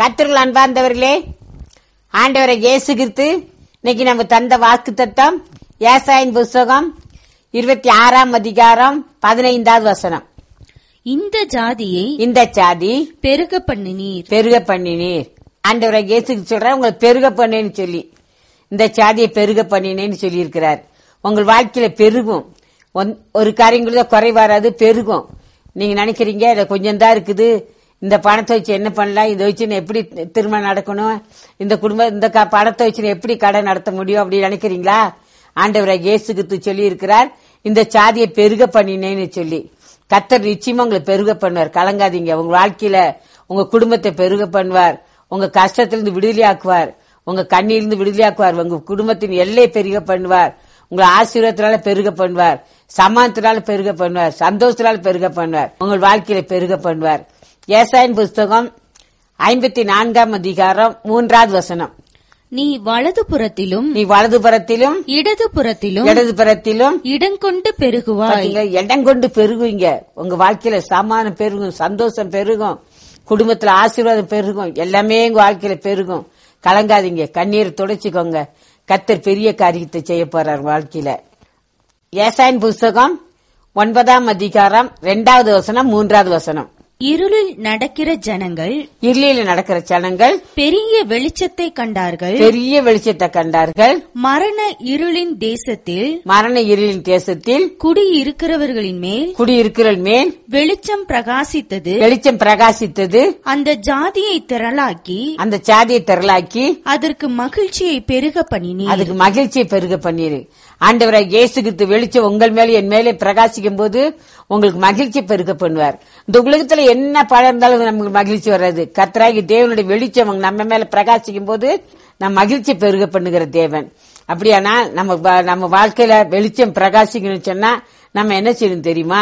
கத்திரங்கள் அன்பார்ந்தவர்களே ஆண்டவரை இயேசு கிறிஸ்து இன்னைக்கு நம்ம தந்த வாக்கு தத்தம் ஏசாயின் புஸ்தகம் இருபத்தி ஆறாம் அதிகாரம் பதினைந்தாவது வசனம் இந்த ஜாதியை இந்த சாதி பெருக பண்ணினீர் பெருக பண்ணினீர் ஆண்டவரை இயேசுக்கு சொல்ற உங்களை பெருக பண்ணேன்னு சொல்லி இந்த சாதியை பெருக பண்ணினேன்னு சொல்லி இருக்கிறார் உங்கள் வாழ்க்கையில பெருகும் ஒன்- ஒரு காரியங்கள குறை வராது பெருகும் நீங்க நினைக்கிறீங்க இதை கொஞ்சம் தான் இருக்குது இந்த பணத்தை வச்சு என்ன பண்ணலாம் இதை வச்சு நான் எப்படி திருமணம் நடக்கணும் இந்த குடும்பம் இந்த க- பணத்தை வச்சு நான் எப்படி கடை நடத்த முடியும் அப்படின்னு நினைக்கிறீங்களா ஆண்டவரை இயேசுக்கு சொல்லி இருக்கிறார் இந்த சாதியை பெருக பண்ணினேன்னு சொல்லி கத்தர் நிச்சயமா உங்களை பெருக பண்ணுவார் கலங்காதீங்க உங்க வாழ்க்கையில உங்க குடும்பத்தை பெருக பண்ணுவார் உங்க கஷ்டத்திலிருந்து விடுதலையாக்குவார் உங்க கண்ணிலிருந்து விடுதலையாக்குவார் உங்க குடும்பத்தின் எல்லை பெருக பண்ணுவார் உங்களை ஆசீர்வாதத்தினால பெருக பண்ணுவார் சமானத்தினால பெருக பண்ணுவார் சந்தோஷத்தினால பெருக பண்ணுவார் உங்கள் வாழ்க்கையில பெருக பண்ணுவார் ஏசாயின் புஸ்தகம் ஐம்பத்தி நான்காம் அதிகாரம் மூன்றாவது வசனம் நீ வலது புறத்திலும் நீ வலது புறத்திலும் இடது புறத்திலும் இடது புறத்திலும் இடங்கொண்டு பெருகுவாய் பாத்தீங்களா, இடம் கொண்டு பெருகுவீங்க உங்க வாழ்க்கையில சமானம் பெருகும் சந்தோஷம் பெருகும் குடும்பத்துல ஆசீர்வாதம் பெருகும் எல்லாமே உங்க வாழ்க்கையில பெருகும் கலங்காதீங்க கண்ணீர் துடைச்சுக்கோங்க கத்தர் பெரிய காரியத்தை செய்ய போறார் வாழ்க்கையில ஏசாயின் புஸ்தகம் ஒன்பதாம் அதிகாரம் ரெண்டாவது வசனம் மூன்றாவது வசனம் இருளில் நடக்கிற ஜனங்கள் இருளில நடக்கிற ஜனங்கள் பெரிய வெளிச்சத்தை கண்டார்கள் பெரிய வெளிச்சத்தை கண்டார்கள் மரண இருளின் தேசத்தில் மரண இருளின் தேசத்தில் குடியிருக்கிறவர்களின் மேல் குடியிருக்கிற மேல் வெளிச்சம் பிரகாசித்தது வெளிச்சம் பிரகாசித்தது அந்த ஜாதியை திரளாக்கி அந்த சாதியை திரளாக்கி அதற்கு மகிழ்ச்சியை பெருக பண்ணினீர் அதுக்கு மகிழ்ச்சியை பெருக பண்ணிரு ஆண்டவரை இயேசு கிறிஸ்து வெளிச்சம் உங்கள் மேல என் மேலே பிரகாசிக்கும் போது உங்களுக்கு மகிழ்ச்சி பெருக பண்ணுவார் இந்த உலகத்துல என்ன பழம் இருந்தாலும் நமக்கு மகிழ்ச்சி வராது கர்த்தராகி தேவனுடைய வெளிச்சம் அவங்க நம்ம மேல பிரகாசிக்கும் போது நம்ம மகிழ்ச்சி பெருக பண்ணுகிற தேவன் அப்படியானா நம்ம வா- நம்ம வாழ்க்கையில வெளிச்சம் பிரகாசிக்கணும்னு சொன்னா நம்ம என்ன செய்யணும் தெரியுமா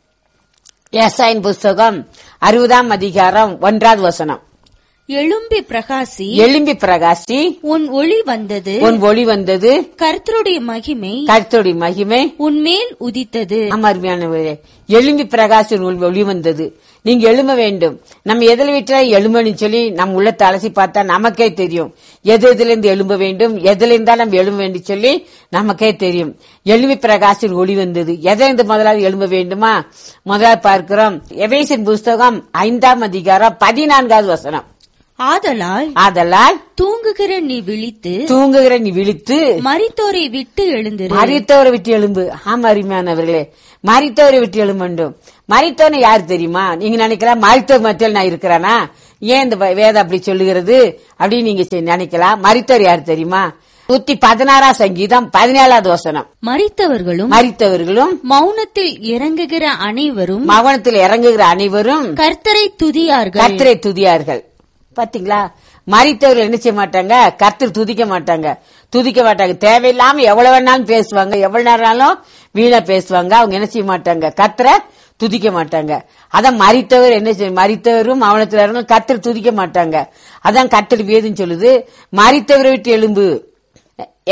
ஏசாயின் புஸ்தகம் அறுபதாம் அதிகாரம் ஒன்றாவது வசனம் எழும்பி பிரகாசி எலும்பி பிரகாசி உன் ஒளி வந்தது உன் ஒளி வந்தது கர்த்தருடைய மகிமை கர்த்தருடைய மகிமை உன்மேல் உதித்தது ஆமா அருமையானவர்களே எலும்பி பிரகாசம் உள் ஒளி வந்தது நீங்க எழும வேண்டும் நம்ம எதில் விட்டா எழுமன்னு சொல்லி நம்ம உள்ளத்தை அலசி பார்த்தா நமக்கே தெரியும் எது எதுல இருந்து எழும்ப வேண்டும் எதுல இருந்தா நம்ம எழும்ப வேண்டும் சொல்லி நமக்கே தெரியும் எழுமி பிரகாசின் ஒளி வந்தது எதை இருந்து முதலாவது எழும்ப வேண்டுமா முதலாவது பார்க்கிறோம் எவேசின் புஸ்தகம் ஐந்தாம் அதிகாரம் பதினான்காவது வசனம் ஆதலால் ஆதலால் தூங்குகிற நீ விழித்து தூங்குகிற நீ விழித்து மரித்தோரை விட்டு எழுந்திரு மரித்தவரை விட்டு எழும்பு ஆமா அருமையானவர்களே மரித்தவரை விட்டு எழும்பண்டும் மரித்தவனை யார் தெரியுமா நீங்க நினைக்கலாம் மரித்தவர் மத்தியில் நான் இருக்கிறானா ஏன் இந்த வே- வேதம் அப்படி சொல்லுகிறது அப்படின்னு நீங்க செ- நினைக்கலாம் மரித்தவர் யார் தெரியுமா நூத்தி பதினாறாம் சங்கீதம் பதினேழாவது வசனம் மரித்தவர்களும் மரித்தவர்களும் மௌனத்தில் இறங்குகிற அனைவரும் மவனத்தில் இறங்குகிற அனைவரும் கர்த்தரை துதியார்கள் கர்த்தரை துதியார்கள் பாத்தீங்களா மரித்தவர்கள் என்ன செய்ய மாட்டாங்க கர்த்தர் துதிக்க மாட்டாங்க துதிக்க மாட்டாங்க தேவையில்லாம எவ்வளவு வேணாலும் பேசுவாங்க எவ்வளவு நேரம்னாலும் வீணா பேசுவாங்க அவங்க என்ன செய்ய மாட்டாங்க கர்த்தரை துதிக்க மாட்டாங்க அதான் மரித்தவர் என்ன செய்ய மரித்தவரும் அவனத்துல இறங்க கர்த்தர் துதிக்க மாட்டாங்க அதான் கர்த்தர் வேதுன்னு சொல்லுது மரித்தவரை விட்டு எலும்பு